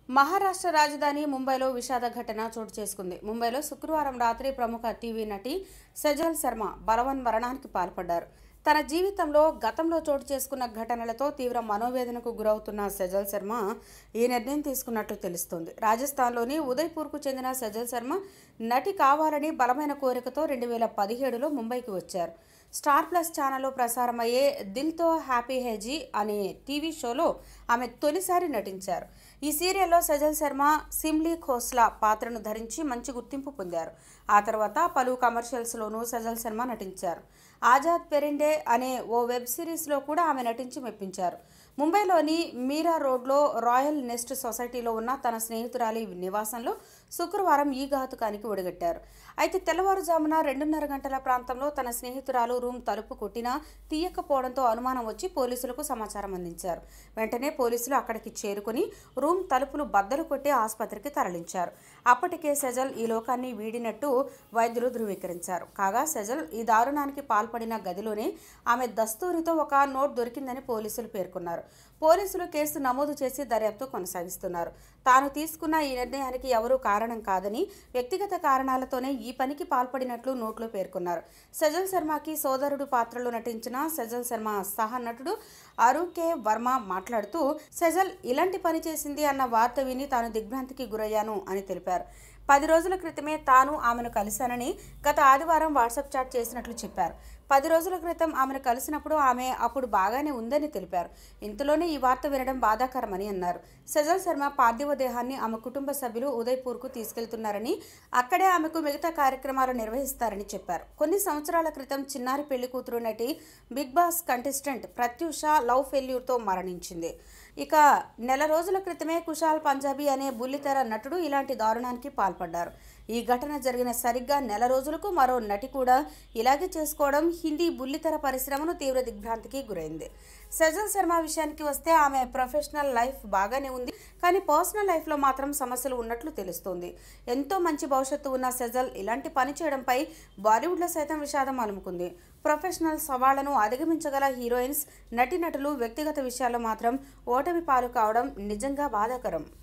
మహారాష్ట్ర రాజధాని ముంబైలో విషాద ఘటన చోటు చేసుకుంది ముంబైలో శుక్రవారం రాత్రి ప్రముఖ టీవీ నటి సజల్ శర్మ బలవన్ మరణానికి పాల్పడ్డారు తన జీవితంలో గతంలో చోటు చేసుకున్న ఘటనలతో తీవ్ర మనోవేదనకు గురవుతున్న సజల్ శర్మ ఈ నిర్ణయం తీసుకున్నట్లు తెలుస్తోంది రాజస్థాన్లోని ఉదయ్పూర్కు చెందిన సజల్ శర్మ నటి కావాలని బలమైన కోరికతో రెండు వేల పదిహేడులో ముంబైకి వచ్చారు స్టార్ ప్లస్ ఛానల్లో ప్రసారమయ్యే దిల్తో హ్యాపీ హేజీ అనే టీవీ షోలో ఆమె తొలిసారి నటించారు ఈ సీరియల్లో సజల్ శర్మ సిమ్లీ ఖోస్లా పాత్రను ధరించి మంచి గుర్తింపు పొందారు ఆ తర్వాత పలు కమర్షియల్స్లోనూ సజల్ శర్మ నటించారు ఆజాద్ పెరిండే అనే ఓ వెబ్ సిరీస్లో కూడా ఆమె నటించి మెప్పించారు ముంబైలోని మీరా రోడ్లో రాయల్ నెస్ట్ సొసైటీలో ఉన్న తన స్నేహితురాలి నివాసంలో శుక్రవారం ఈ ఘాతుకానికి ఒడిగట్టారు అయితే తెల్లవారుజామున రెండున్నర గంటల ప్రాంతంలో తన స్నేహితురాలు రూమ్ తలుపు కొట్టినా తీయకపోవడంతో అనుమానం వచ్చి పోలీసులకు సమాచారం అందించారు వెంటనే పోలీసులు అక్కడికి చేరుకుని రూమ్ తలుపులు బద్దలు కొట్టి ఆసుపత్రికి తరలించారు అప్పటికే సెజల్ ఈ లోకాన్ని వీడినట్టు వైద్యులు ధృవీకరించారు కాగా సెజల్ ఈ దారుణానికి పాల్పడిన గదిలోనే ఆమె దస్తూరితో ఒక నోట్ దొరికిందని పోలీసులు పేర్కొన్నారు పోలీసులు కేసు నమోదు చేసి దర్యాప్తు కొనసాగిస్తున్నారు తాను తీసుకున్న ఈ నిర్ణయానికి ఎవరూ కారణం కాదని వ్యక్తిగత కారణాలతోనే ఈ పనికి పాల్పడినట్లు నోట్లో పేర్కొన్నారు సజల్ శర్మకి సోదరుడు పాత్రలో నటించిన సజల్ శర్మ సహ నటుడు అరుకే వర్మ మాట్లాడుతూ సజల్ ఇలాంటి పని చేసింది అన్న వార్త విని తాను దిగ్భ్రాంతికి గురయ్యాను అని తెలిపారు పది రోజుల క్రితమే తాను ఆమెను కలిశానని గత ఆదివారం వాట్సాప్ చాట్ చేసినట్లు చెప్పారు పది రోజుల క్రితం ఆమెను కలిసినప్పుడు ఆమె అప్పుడు బాగానే ఉందని తెలిపారు ఇంతలోనే ఈ వార్త వినడం బాధాకరమని అన్నారు సజల్ శర్మ పార్థివ దేహాన్ని ఆమె కుటుంబ సభ్యులు ఉదయ్పూర్కు తీసుకెళ్తున్నారని అక్కడే ఆమెకు మిగతా కార్యక్రమాలు నిర్వహిస్తారని చెప్పారు కొన్ని సంవత్సరాల క్రితం చిన్నారి పెళ్లి కూతురు నటి Bigg Boss contestant Pratyusha love ఫెయిల్యూర్తో మరణించింది ఇక నెల రోజుల క్రితమే కుషాల్ పంజాబీ అనే బుల్లితెర నటుడు ఇలాంటి దారుణానికి పాల్పడ్డారు ఈ ఘటన జరిగిన సరిగ్గా నెల రోజులకు మరో నటి కూడా ఇలాగే చేసుకోవడం హిందీ బుల్లితెర పరిశ్రమను తీవ్ర దిగ్భ్రాంతికి గురైంది సజల్ శర్మ విషయానికి వస్తే ఆమె ప్రొఫెషనల్ లైఫ్ బాగానే ఉంది కానీ పర్సనల్ లైఫ్లో మాత్రం సమస్యలు ఉన్నట్లు తెలుస్తోంది ఎంతో మంచి భవిష్యత్తు ఉన్న సెజల్ ఇలాంటి పని చేయడంపై బాలీవుడ్లో సైతం విషాదం అలుముకుంది ప్రొఫెషనల్ సవాళ్లను అధిగమించగల హీరోయిన్స్ నటీనటులు వ్యక్తిగత విషయాల్లో మాత్రం ఓటమి పాలు కావడం నిజంగా బాధాకరం